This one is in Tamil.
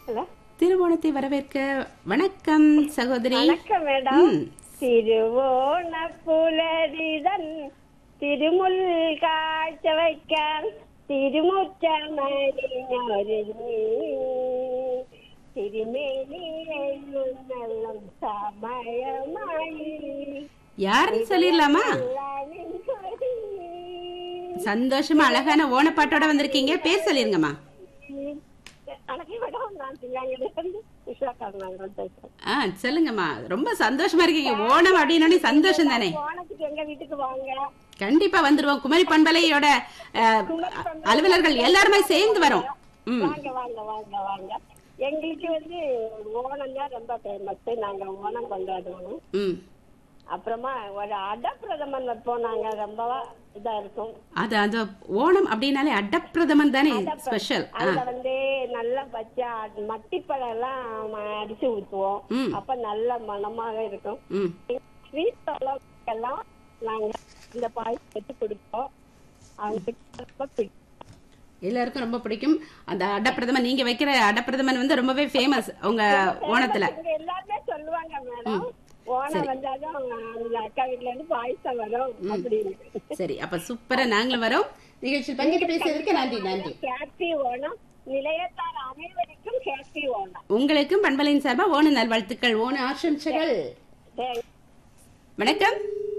ஹலோ திருவோணத்தை வரவேற்க வணக்கம் சகோதரி வணக்கம் மேடம் ம். திருவோண புலரிதன் திருமுல் காய்ச்ச வைக்க திருமுற்றமறிஞொருங்கி திருமேனியும் நல்லம் சமயமாயி யாருன்னு சொல்லிடலாமா சந்தோஷமா அழகான ஓணப்பாட்டோட வந்திருக்கீங்க பேர் சொல்லிருங்கம்மா அழகே மேடம் நான் தில்லாங்கிலிருந்து உஷா கருணாகரன் பேசுறேன் ஆ சொல்லுங்கம்மா ரொம்ப சந்தோஷமா இருக்கீங்க ஓணம் அப்படின்னு சந்தோஷம் தானே போனதுக்கு எங்க வீட்டுக்கு வாங்க கண்டிப்பா வந்துருவோம் குமரி பண்பலையோட அஹ், அலுவலர்கள் எல்லாருமே சேர்ந்து வரோம் ம் வாங்க வாங்க வாங்க வாங்க எங்களுக்கு வந்து ஓணம் தான் ரொம்ப ஃபேமஸ் நாங்க ஓணம் கொண்டாடுவோம் ம் அப்புறமா ஒரு அட பிரதமன் வைப்போம் நாங்க ரொம்ப இதா இருக்கும் அது அது ஓணம் அப்படின்னாலே அடப்பிரதமன் தானே ஸ்பெஷல் ஆ அதுல வந்து நல்லா பச்சை மட்டிப்பழம் எல்லாம் அடிச்சு ஊத்துவோம் ம். அப்ப நல்ல மணமாக இருக்கும் ம் ஸ்வீட் எல்லாம் நாங்க இந்த பாயசம் வச்சு கொடுப்போம் அவங்களுக்கு ரொம்ப பிடிக்கும் எல்லாருக்கும் ரொம்ப பிடிக்கும் அந்த அடப்பிரதமன் நீங்க வைக்கிற அடப்பிரதமன் வந்து ரொம்பவே ஃபேமஸ் உங்க ஓணத்துல இங்க எல்லாருமே சொல்லுவாங்க மேடம் ஓணம் வந்தாலும் அந்த அக்கா வீட்ல இருந்து பாயசம் வரும் அப்படின்னு சரி அப்ப சூப்பரா நாங்களும் வரோம் நிகழ்ச்சியில் பங்கேற்று பேசியதற்கு நன்றி நன்றி ஹேப்பி ஓணம் நிலையத்தார் அனைவருக்கும் ஹேப்பி ஓணம் உங்களுக்கும் பண்பலையின் சார்பா ஓண நல்வாழ்த்துக்கள் ஓண ஆசம்சைகள் Thank- வணக்கம்